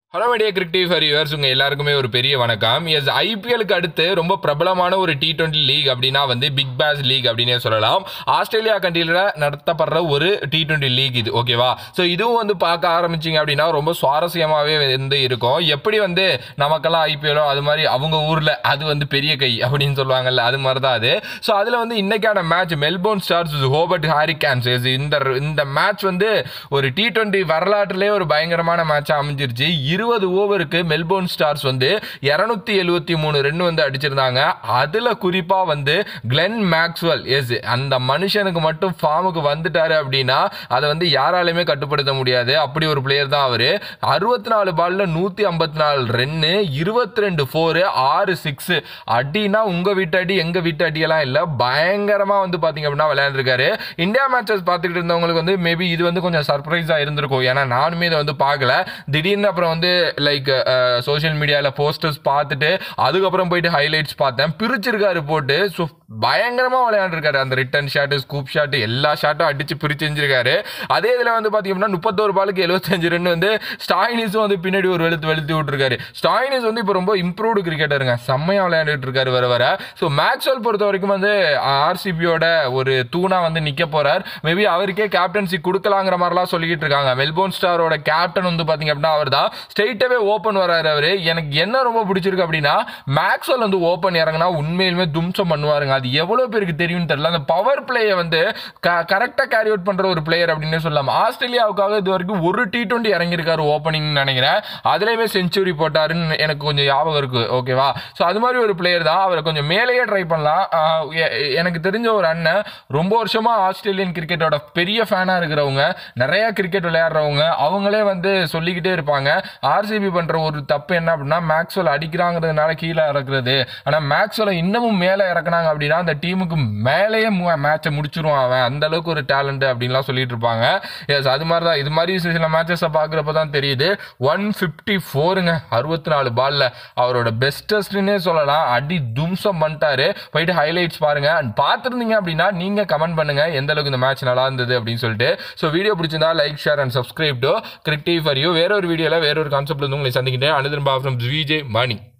hello media cricket for yours உங்கள் எல்லாருக்குமே ஒரு பெரிய வணக்கம் எஸ் ஐபிஎலுக்கு அடுத்து ரொம்ப பிரபலமான ஒரு டி டுவெண்ட்டி லீக் அப்படின்னா வந்து பிக் பாஸ் லீக் அப்படின்னே சொல்லலாம் ஆஸ்திரேலியா கண்ட்ரியில் நடத்தப்படுற ஒரு டி டுவெண்ட்டி லீக் இது ஓகேவா ஸோ இதுவும் வந்து பார்க்க ஆரம்பிச்சிங்க அப்படின்னா ரொம்ப சுவாரஸ்யமாகவே வந்து இருக்கும் எப்படி வந்து நமக்கெல்லாம் ஐபிஎலோ அது மாதிரி அவங்க ஊரில் அது வந்து பெரிய கை அப்படின்னு சொல்லுவாங்கல்ல அது மாதிரி தான் அது ஸோ அதில் வந்து இன்னைக்கான match Melbourne Stars Hobart Hurricanes இந்த இந்த மேட்ச் வந்து ஒரு டி டுவெண்ட்டி வரலாற்றிலே ஒரு பயங்கரமான மேட்சாக அமைஞ்சிருச்சு இருபது ஓவருக்கு மெல்போர்ன் ஸ்டார்ஸ் வந்து இரநூத்தி எழுவத்தி மூணு ரன் வந்து அடிச்சிருந்தாங்க அதில் குறிப்பாக வந்து கிளென் மேக்ஸ்வெல் எஸ் அந்த மனுஷனுக்கு மட்டும் ஃபார்முக்கு வந்துட்டாரு அப்படின்னா அதை வந்து யாராலையுமே கட்டுப்படுத்த முடியாது அப்படி ஒரு பிளேயர் தான் அவர் அறுபத்தி நாலு பாலில் நூற்றி ஐம்பத்தி நாலு ரன்னு இருபத்தி ரெண்டு ஃபோரு ஆறு சிக்ஸு அடினா உங்கள் வீட்டு அடி எங்கள் வீட்டு அடியெல்லாம் இல்லை பயங்கரமாக வந்து பார்த்தீங்க அப்படின்னா விளையாண்டுருக்காரு இந்தியா மேட்சஸ் பார்த்துக்கிட்டு இருந்தவங்களுக்கு வந்து மேபி இது வந்து கொஞ்சம் சர்ப்ரைஸாக இருந்திருக்கும் ஏன்னா நானுமே இதை வந்து பார்க்கல திடீர்னு அப்புறம் வந்து லைக் சோஷியல் மீடியாவில் போஸ்டர்ஸ் பார்த்துட்டு அதுக்கப்புறம் போயிட்டு ஹைலைட்ஸ் பார்த்தேன் பிரிச்சிருக்காரு போட்டு ஸோ பயங்கரமாக விளையாண்டுருக்காரு அந்த ரிட்டர்ன் ஷாட்டு ஸ்கூப் ஷாட்டு எல்லா ஷாட்டும் அடிச்சு பிரிச்சிருக்காரு அதே இதில் வந்து பார்த்தீங்க அப்படின்னா முப்பத்தோரு பாலுக்கு எழுபத்தஞ்சு ரன் வந்து ஸ்டாயினிஸும் வந்து பின்னாடி ஒரு வெளுத்து வெளுத்து விட்டுருக்காரு ஸ்டாயினிஸ் வந்து இப்போ ரொம்ப இம்ப்ரூவ்டு கிரிக்கெட்டருங்க செம்மையாக விளையாண்டுட்டு இருக்காரு வர வர ஸோ மேக்ஸ்வெல் பொறுத்த வரைக்கும் வந்து ஆர்சிபியோட ஒரு தூணா வந்து நிற்க போறார் மேபி அவருக்கே கேப்டன்சி கொடுக்கலாங்கிற மாதிரிலாம் சொல்லிக்கிட்டு இருக்காங்க மெல்போர்ன் ஸ்டாரோட கேப்டன் வந்து பார்த்தீங்க அப்படின்னா அவர் தான் ஸ்ட்ரெயிட்டாகவே ஓப்பன் வராரு அவர் எனக்கு என்ன ரொம்ப பிடிச்சிருக்கு அப்படின்னா மேக்ஸ்வெல் வந்து ஓப்பன் இறங்கினா உண்மையிலுமே தும்சம் பண்ணுவாருங்க அது எவ்வளோ பேருக்கு தெரியும்னு தெரியல அந்த பவர் பிளேயை வந்து கரெக்டாக கேரி அவுட் பண்ணுற ஒரு பிளேயர் அப்படின்னு சொல்லலாம் ஆஸ்திரேலியாவுக்காக இது வரைக்கும் ஒரு டி டுவெண்ட்டி இறங்கியிருக்காரு ஓப்பனிங் நினைக்கிறேன் அதுலேயுமே செஞ்சுரி போட்டாருன்னு எனக்கு கொஞ்சம் ஞாபகம் இருக்கு ஓகேவா ஸோ அது மாதிரி ஒரு பிளேயர் தான் அவரை கொஞ்சம் மேலேயே ட்ரை பண்ணலாம் ஆஹ் எ- எனக்கு தெரிஞ்ச ஒரு அண்ணன் ரொம்ப வருஷமா ஆஸ்திரேலியன் கிரிக்கெட்டோட பெரிய ஃபேனாக இருக்கிறவங்க நிறைய கிரிக்கெட் விளையாடுறவங்க அவங்களே வந்து சொல்லிக்கிட்டே இருப்பாங்க ஆர்சிபி பண்ற ஒரு தப்பு என்ன அப்படின்னா மேக்ஸ்வெல் அடிக்கிறாங்கிறதுனால கீழே இறக்குறது ஆனால் மேக்ஸ்வெல் இன்னமும் மேலே இறக்குனாங்க அப்படின்னா அந்த டீமுக்கு மேலேயே மேட்சை முடிச்சிருவான் அவன் அந்த அளவுக்கு ஒரு டேலண்ட் அப்படின்லாம் சொல்லிட்டு இருப்பாங்க எஸ் அது மாதிரி தான் இது மாதிரி சில மேட்சஸை பார்க்குறப்ப தான் தெரியுது ஒன் ஃபிஃப்டி ஃபோருங்க அறுபத்தி நாலு பால்ல அவரோட பெஸ்டஸ்ட்னே சொல்லலாம் அடி தும்சம் பண்ணிட்டாரு போயிட்டு ஹைலைட்ஸ் பாருங்க அண்ட் பார்த்துருந்தீங்க அப்படின்னா நீங்க கமெண்ட் பண்ணுங்க எந்த அளவுக்கு இந்த மேட்ச் நல்லா இருந்தது அப்படின்னு சொல்லிட்டு ஸோ வீடியோ பிடிச்சிருந்தா like share and subscribe to கிரிக்டிவ் ஃபார் யூ வேற ஒரு வீடியோவில் வேற ஒரு கான்செப்ட்ல இருந்து உங்களை சந்திக்கிட்டேன் அனுதன் பா ஃப்ரம் விஜய் மணி